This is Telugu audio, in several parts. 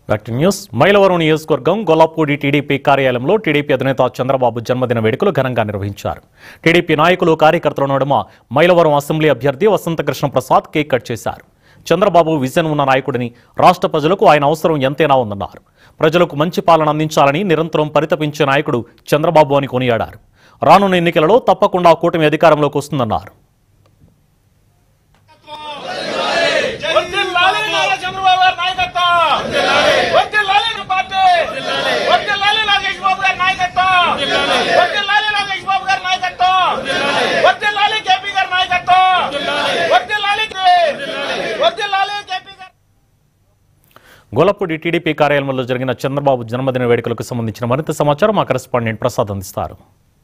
బ్యాక్ టు న్యూస్ మైలవరం నియోజకవర్గం గొల్లపూడి టీడీపీ కార్యాలయంలో టీడీపీ అధినేత చంద్రబాబు జన్మదిన వేడుకలు ఘనంగా నిర్వహించారు టీడీపీ నాయకులు కార్యకర్తల నడుమ మైలవరం అసెంబ్లీ అభ్యర్థి వసంతకృష్ణ ప్రసాద్ కేక్ కట్ చేశారు చంద్రబాబు విజన్ ఉన్న నాయకుడిని రాష్ట్ర ప్రజలకు ఆయన అవసరం ఎంతైనా ఉందన్నారు ప్రజలకు మంచి పాలన అందించాలని నిరంతరం పరితపించే నాయకుడు చంద్రబాబు అని కొనియాడారు రానున్న ఎన్నికలలో తప్పకుండా కూటమి అధికారంలోకి వస్తుందన్నారు వర్ధిల్లాలి నారా చంద్రబాబు గారి నాయకత్వం వర్ధిల్లాలి నా పార్టీ వర్ధిల్లాలి నాగేష్ బాబు గారి నాయకత్వం వర్ధిల్లాలి నాగేష్ బాబు గారి నాయకత్వం వర్ధిల్లాలి కేపీ గారి నాయకత్వం వర్ధిల్లాలి వర్ధిల్లాలి కేపీ గారి గొల్లపూడి టీడీపీ కార్యాలయంలో జరిగిన చంద్రబాబు జన్మదిన వేడుకలకు సంబంధించిన మరింత సమాచారం మా కరెస్పాండెంట్ ప్రసాద్ అందిస్తారు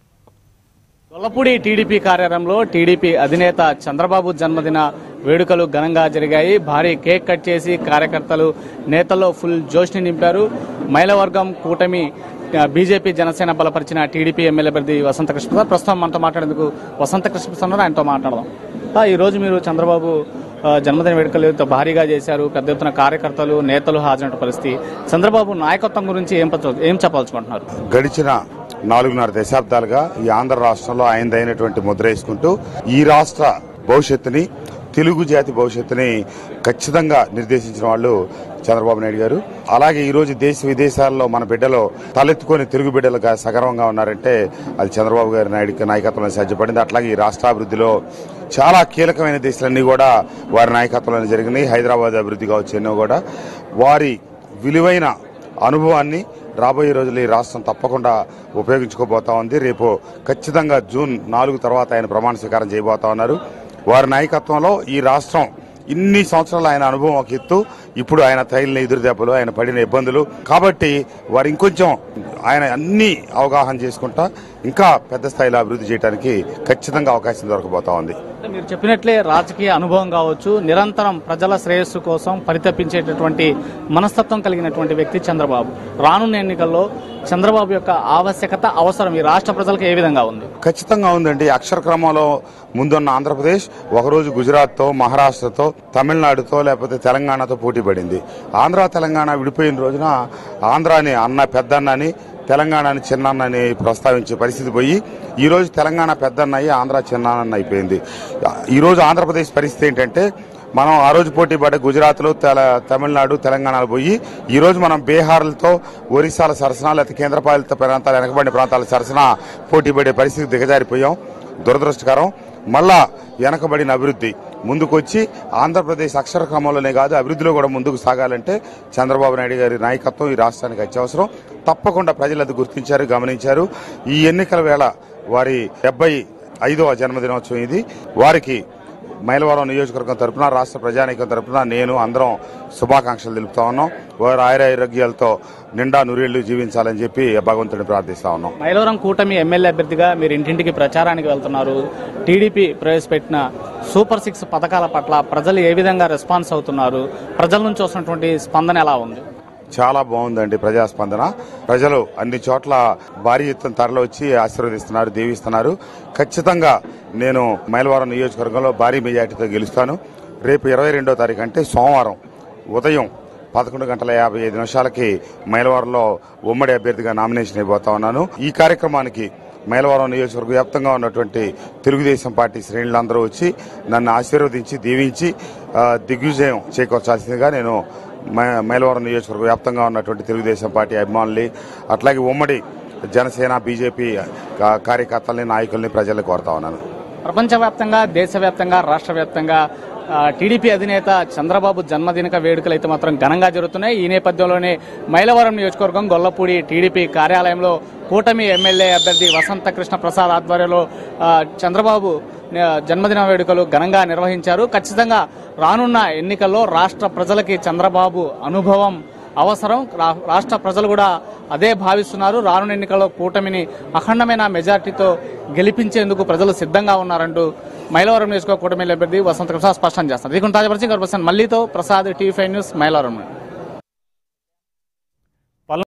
గొల్లపూడి టీడీపీ కార్యాలయంలో టీడీపీ అధినేత చంద్రబాబు జన్మదిన వేడుకలు ఘనంగా జరిగాయి భారీ కేక్ కట్ చేసి కార్యకర్తలు నేతల్లో ఫుల్ జోష్ని నింపారు మైలవర్గం కూటమి ఆ, బీజేపీ జనసేన బలపరిచిన టీడీపీ ఎమ్మెల్యే అభ్యర్థి వసంత కృష్ణ ప్రసాద్ ప్రస్తుతం మనతో మాట్లాడేందుకు వసంత కృష్ణ ప్రసాద్ ఉన్నారు, ఆయనతో మాట్లాడదాం ఆ, ఈ రోజు మీరు చంద్రబాబు ఆ, జన్మదిన వేడుకలు ఎంతో భారీగా చేశారు పెద్ద ఎత్తున కార్యకర్తలు నేతలు హాజరైన పరిస్థితి చంద్రబాబు నాయకత్వం గురించి ఏం పచ్చ- ఏం చెప్పాల్చుకుంటున్నారు గడిచిన నాలుగున్నర దశాబ్దాలుగా ఈ ఆంధ్ర రాష్ట్రంలో ఆయనదైనటువంటి ముద్ర వేసుకుంటూ ఈ రాష్ట్ర భవిష్యత్తుని తెలుగు జాతి భవిష్యత్తుని ఖచ్చితంగా నిర్దేశించిన వాళ్ళు చంద్రబాబు నాయుడు గారు అలాగే ఈ రోజు దేశ విదేశాల్లో మన బిడ్డలు తలెత్తుకొని తెలుగు బిడ్డలుగా సగర్వంగా ఉన్నారంటే అది చంద్రబాబు గారి నాయుడు నాయకత్వంలో సాధ్యపడింది అట్లాగే ఈ రాష్ట్రాభివృద్ధిలో చాలా కీలకమైన దేశాలన్నీ కూడా వారి నాయకత్వంలో జరిగినాయి హైదరాబాద్ అభివృద్ధి కావచ్చు ఎన్నో కూడా వారి విలువైన అనుభవాన్ని రాబోయే రోజుల్లో ఈ రాష్ట్రం తప్పకుండా ఉపయోగించుకోబోతా ఉంది రేపు ఖచ్చితంగా జూన్ నాలుగు తర్వాత ఆయన ప్రమాణ స్వీకారం చేయబోతా ఉన్నారు వారి నాయకత్వంలో ఈ రాష్ట్రం ఇన్ని సంవత్సరాలు ఆయన అనుభవం ఒక ఎత్తు ఇప్పుడు ఆయన తగిలిన ఎదురు దెబ్బలు ఆయన పడిన ఇబ్బందులు కాబట్టి వారు ఇంకొంచెం ఆయన అన్ని అవగాహన చేసుకుంటా ఇంకా పెద్ద స్థాయిలో అభివృద్ధి చేయడానికి ఖచ్చితంగా అవకాశం దొరకబోతా ఉంది అంటే మీరు చెప్పినట్లే రాజకీయ అనుభవం కావచ్చు నిరంతరం ప్రజల శ్రేయస్సు కోసం పరితపించేటటువంటి మనస్తత్వం కలిగినటువంటి వ్యక్తి చంద్రబాబు రానున్న ఎన్నికల్లో చంద్రబాబు యొక్క ఆవశ్యకత అవసరం ఈ రాష్ట్ర ప్రజలకు ఏ విధంగా ఉంది ఖచ్చితంగా ఉందండి అక్షర క్రమంలో ముందున్న ఆంధ్రప్రదేశ్ ఒకరోజు గుజరాత్తో మహారాష్ట్రతో తమిళనాడుతో లేకపోతే తెలంగాణతో పోటీ పడింది ఆంధ్ర తెలంగాణ విడిపోయిన రోజున ఆంధ్రాని అన్న పెద్దన్నని తెలంగాణని చిన్నన్నని ప్రస్తావించే పరిస్థితి పోయి ఈ రోజు తెలంగాణ పెద్దన్నయ్యి ఆంధ్ర చిన్నాన్న అయిపోయింది ఈ రోజు ఆంధ్రప్రదేశ్ పరిస్థితి ఏంటంటే మనం ఆ రోజు పోటీ పడే గుజరాత్లో తెల తమిళనాడు తెలంగాణలో పోయి ఈ రోజు మనం బీహార్లతో ఒరిస్సాల సరసన లేకపోతే కేంద్రపాలిత ప్రాంతాలు వెనకబడిన ప్రాంతాల సరసన పోటీ పడే పరిస్థితి దిగజారిపోయాం దురదృష్టకరం మళ్ళా వెనకబడిన అభివృద్ధి ముందుకొచ్చి ఆంధ్రప్రదేశ్ అక్షర క్రమంలోనే కాదు అభివృద్ధిలో కూడా ముందుకు సాగాలంటే చంద్రబాబు నాయుడు గారి నాయకత్వం ఈ రాష్ట్రానికి అత్యవసరం తప్పకుండా ప్రజలు అది గుర్తించారు గమనించారు ఈ ఎన్నికల వేళ వారి డెబ్బై ఐదవ జన్మదినోత్సవం ఇది వారికి మైలవరం నియోజకవర్గం తరపున రాష్ట్ర ప్రజానీకం తరపున నేను అందరం శుభాకాంక్షలు తెలుపుతా ఉన్నాం వారు ఆయురారోగ్యాలతో నిండా నూరేళ్లు జీవించాలని చెప్పి భగవంతుడిని ప్రార్థిస్తా ఉన్నాం మైలవరం కూటమి ఎమ్మెల్యే అభ్యర్థిగా మీరు ఇంటింటికి ప్రచారానికి వెళ్తున్నారు టీడీపీ ప్రవేశపెట్టిన సూపర్ సిక్స్ పథకాల పట్ల ప్రజలు ఏ విధంగా రెస్పాన్స్ అవుతున్నారు ప్రజల నుంచి వస్తున్నటువంటి స్పందన ఎలా ఉంది చాలా బాగుందండి ప్రజాస్పందన ప్రజలు అన్ని చోట్ల భారీ ఎత్తున తరలి వచ్చి ఆశీర్వదిస్తున్నారు దీవిస్తున్నారు ఖచ్చితంగా నేను మైలవరం నియోజకవర్గంలో భారీ మెజార్టీతో గెలుస్తాను రేపు ఇరవై రెండో తారీఖు అంటే సోమవారం ఉదయం పదకొండు గంటల యాభై ఐదు నిమిషాలకి మైలవరంలో ఉమ్మడి అభ్యర్థిగా నామినేషన్ అయిపోతా ఉన్నాను ఈ కార్యక్రమానికి మైలవరం నియోజకవర్గ వ్యాప్తంగా ఉన్నటువంటి తెలుగుదేశం పార్టీ శ్రేణులందరూ వచ్చి నన్ను ఆశీర్వదించి దీవించి ఆ, దిగ్విజయం చేకూర్చాల్సిందిగా నేను మై- మైలవరం నియోజకవర్గ వ్యాప్తంగా ఉన్నటువంటి తెలుగుదేశం పార్టీ అభిమానుల్ని అట్లాగే ఉమ్మడి జనసేన బీజేపీ కా- కార్యకర్తల్ని నాయకుల్ని ప్రజల్ని కోరుతా ఉన్నాను ప్రపంచవ్యాప్తంగా దేశవ్యాప్తంగా రాష్ట్ర వ్యాప్తంగా ఆ, టీడీపీ అధినేత చంద్రబాబు జన్మదినక వేడుకలు అయితే మాత్రం ఘనంగా జరుగుతున్నాయి ఈ నేపథ్యంలోనే మైలవరం నియోజకవర్గం గొల్లపూడి టీడీపీ కార్యాలయంలో కూటమి ఎమ్మెల్యే అభ్యర్థి వసంత కృష్ణ ప్రసాద్ ఆధ్వర్యంలో ఆ, చంద్రబాబు ఆ, జన్మదిన వేడుకలు ఘనంగా నిర్వహించారు ఖచ్చితంగా రానున్న ఎన్నికల్లో రాష్ట్ర ప్రజలకి చంద్రబాబు అనుభవం అవసరం రా- రాష్ట్ర ప్రజలు కూడా అదే భావిస్తున్నారు రానున్న ఎన్నికల్లో కూటమిని అఖండమైన మెజార్టీతో గెలిపించేందుకు ప్రజలు సిద్ధంగా ఉన్నారంటూ మైలవరం నియోజకవర్గ కూటమి అభ్యర్థి వసంత ప్రసాద్ స్పష్టం చేస్తారు ఇది తాజా పరిచయం మళ్ళీతో Prasad TV five news Mylavaram నుండి